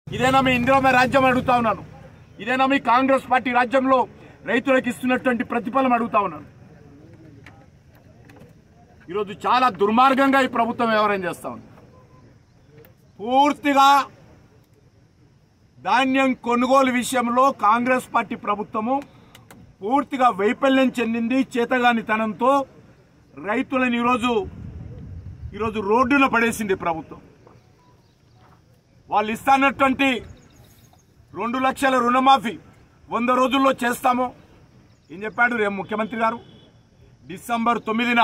ఇదేనా మీ ఇందిరామ రాజ్యం అడుగుతా ఉన్నాను ఇదేనా మీ కాంగ్రెస్ పార్టీ రాజ్యంలో రైతులకు ఇస్తున్నటువంటి ప్రతిఫలం అడుగుతా ఉన్నాను ఈరోజు చాలా దుర్మార్గంగా ఈ ప్రభుత్వం వ్యవహారం చేస్తా ఉంది పూర్తిగా ధాన్యం కొనుగోలు విషయంలో కాంగ్రెస్ పార్టీ ప్రభుత్వము పూర్తిగా వైఫల్యం చెందింది చేతగానితనంతో రైతులను ఈరోజు ఈరోజు రోడ్డున పడేసింది ప్రభుత్వం వాళ్ళు ఇస్తానటువంటి రెండు లక్షల రుణమాఫీ వంద రోజుల్లో చేస్తాము ఏం చెప్పాడు రేపు ముఖ్యమంత్రి గారు డిసెంబర్ తొమ్మిదిన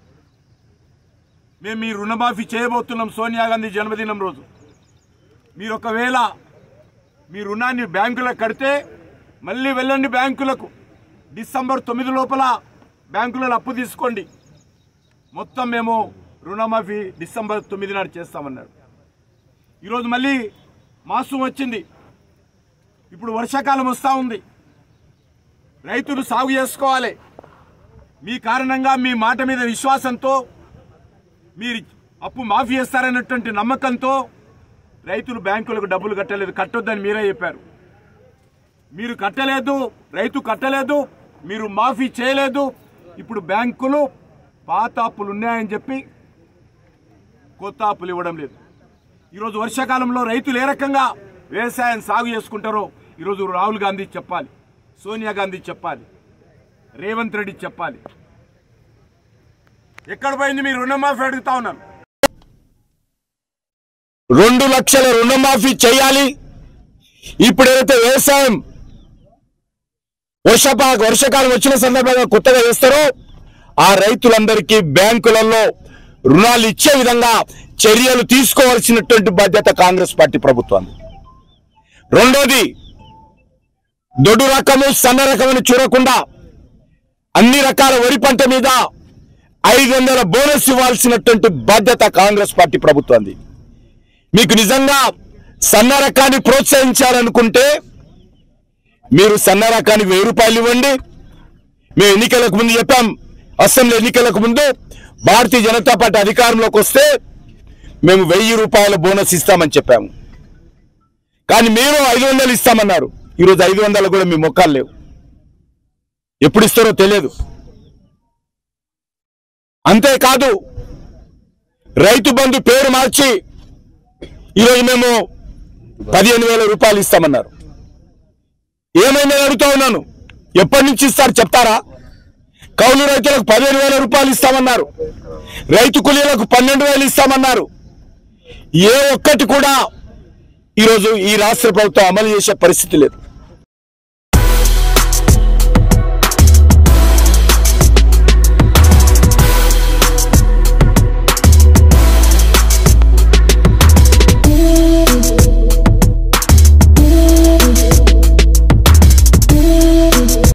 మేము మీ రుణమాఫీ చేయబోతున్నాం సోనియా గాంధీ జన్మదినం రోజు మీరు ఒకవేళ మీ రుణాన్ని బ్యాంకులకు కడితే మళ్ళీ వెళ్ళండి బ్యాంకులకు డిసెంబర్ తొమ్మిది లోపల బ్యాంకులలో అప్పు తీసుకోండి మొత్తం మేము రుణమాఫీ డిసెంబర్ తొమ్మిది నాడు చేస్తామన్నాడు ఈరోజు మళ్ళీ మాసం వచ్చింది ఇప్పుడు వర్షాకాలం వస్తూ ఉంది రైతులు సాగు చేసుకోవాలి మీ కారణంగా మీ మాట మీద విశ్వాసంతో మీరు అప్పు మాఫీ చేస్తారన్నటువంటి నమ్మకంతో రైతులు బ్యాంకులకు డబ్బులు కట్టలేదు కట్టొద్దని మీరే చెప్పారు మీరు కట్టలేదు రైతు కట్టలేదు మీరు మాఫీ చేయలేదు ఇప్పుడు బ్యాంకులు పాత అప్పులు ఉన్నాయని చెప్పి కొత్త అప్పులు ఇవ్వడం లేదు ఈరోజు వర్షాకాలంలో రైతులు ఏ రకంగా వ్యవసాయం సాగు చేసుకుంటారో ఈరోజు రాహుల్ గాంధీ చెప్పాలి సోనియా గాంధీ చెప్పాలి రేవంత్ రెడ్డి చెప్పాలి ఎక్కడ పోయింది మీ రుణమాఫీ అడుగుతా ఉన్నాను రెండు లక్షల రుణమాఫీ చేయాలి ఇప్పుడు ఏదైతే వ్యవసాయం వర్షపా వర్షాకాలం వచ్చిన సందర్భంగా కొత్తగా వేస్తారో ఆ రైతులందరికీ బ్యాంకులలో రుణాలు ఇచ్చే విధంగా చర్యలు తీసుకోవాల్సినటువంటి బాధ్యత కాంగ్రెస్ పార్టీ ప్రభుత్వం రెండోది దొడ్డు రకము సన్న రకమును చూడకుండా అన్ని రకాల వరి పంట మీద ఐదు వందల బోనస్ ఇవ్వాల్సినటువంటి బాధ్యత కాంగ్రెస్ పార్టీ ప్రభుత్వంది మీకు నిజంగా సన్న రకాన్ని ప్రోత్సహించాలనుకుంటే మీరు సన్న రకానికి వెయ్యి రూపాయలు ఇవ్వండి మేము ఎన్నికలకు ముందు చెప్పాం అసెంబ్లీ ఎన్నికలకు ముందు భారతీయ జనతా పార్టీ అధికారంలోకి వస్తే మేము వెయ్యి రూపాయల బోనస్ ఇస్తామని చెప్పాము కానీ మీరు ఐదు వందలు ఇస్తామన్నారు ఈరోజు ఐదు వందలు కూడా మీ మొక్కలు లేవు ఎప్పుడు ఇస్తారో తెలియదు అంతేకాదు రైతు బంధు పేరు మార్చి ఈరోజు మేము పదిహేను వేల రూపాయలు ఇస్తామన్నారు ఏమైందని అడుగుతా ఉన్నాను ఎప్పటి నుంచి ఇస్తారు చెప్తారా కౌలు రైతులకు పదిహేను వేల రూపాయలు ఇస్తామన్నారు రైతు కూలీలకు పన్నెండు వేలు ఇస్తామన్నారు ఏ ఒక్కటి కూడా ఈరోజు ఈ రాష్ట్ర ప్రభుత్వం అమలు చేసే పరిస్థితి లేదు